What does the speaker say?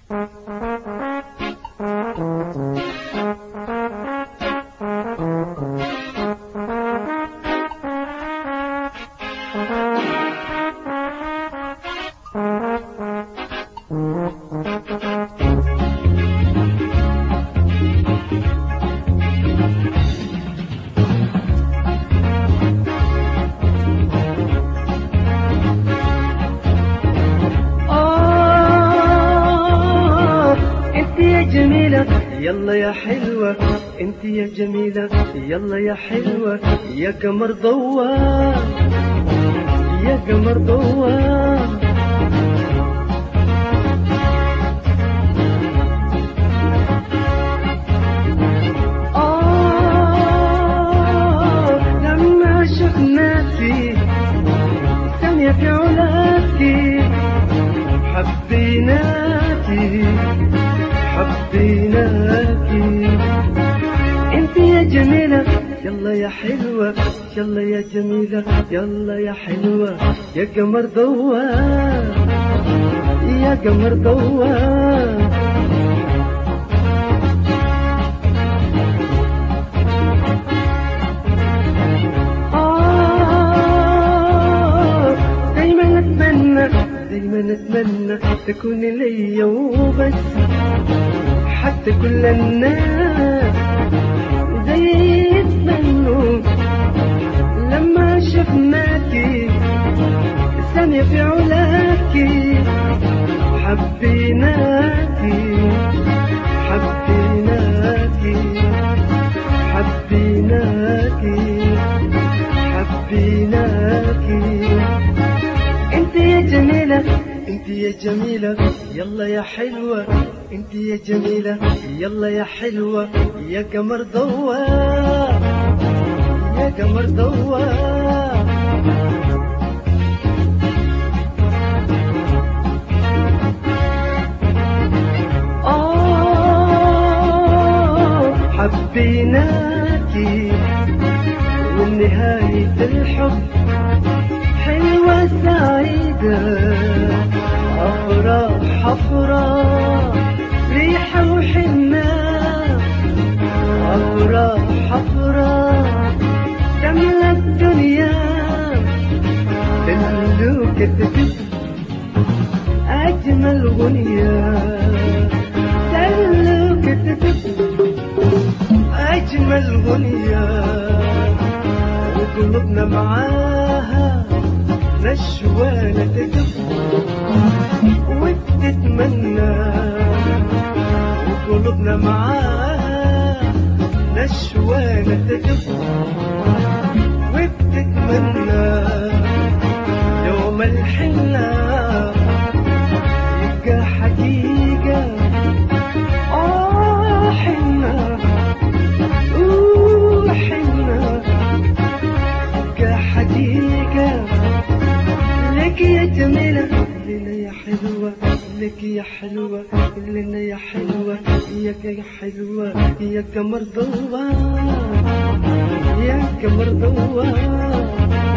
آه انت يا جميلة يلا يا حلوة انت يا جميلة يلا يا حلوة يا قمر ضوار يا قمر ضوار آه لما شفناكي ثانية في علاكي حبيناكي حبيناكي انت يا جميلة يلا يا حلوة يلا يا جميلة يلا يا حلوة يا قمر دوار يا قمر دوار آه دايما اتمنى دايما اتمنى تكون ليا وبس حتى كل الناس زي يتمنوا لما شفناكي ثانية في علاكي حبيناكي حبيناكي حبيناكي حبيناكي انت يا جميلة انت يا جميلة يلا يا حلوة انت يا جميلة يلا يا حلوة يا قمر دوار يا قمر دوار آه حبيناكي ونهاية الحب حلوة سعيدة أفراح أفراح ريحة وحنة أفراح أفراح تملى الدنيا تملك تدب أجمل غنية تملك تدب أجمل غنية وقلوبنا معاها نشوانة تدب وبتتمنى وقلوبنا معاها نشوانة تدب وبتتمنى يوم الحنة يبقى حقيقة آه حنة أوه حنة يبقى حقيقة لك يا جميلة لنا يا حلوة لك يا حلوة لنا يا حلوة يا يا حلوة يا قمر دوار يا قمر دوار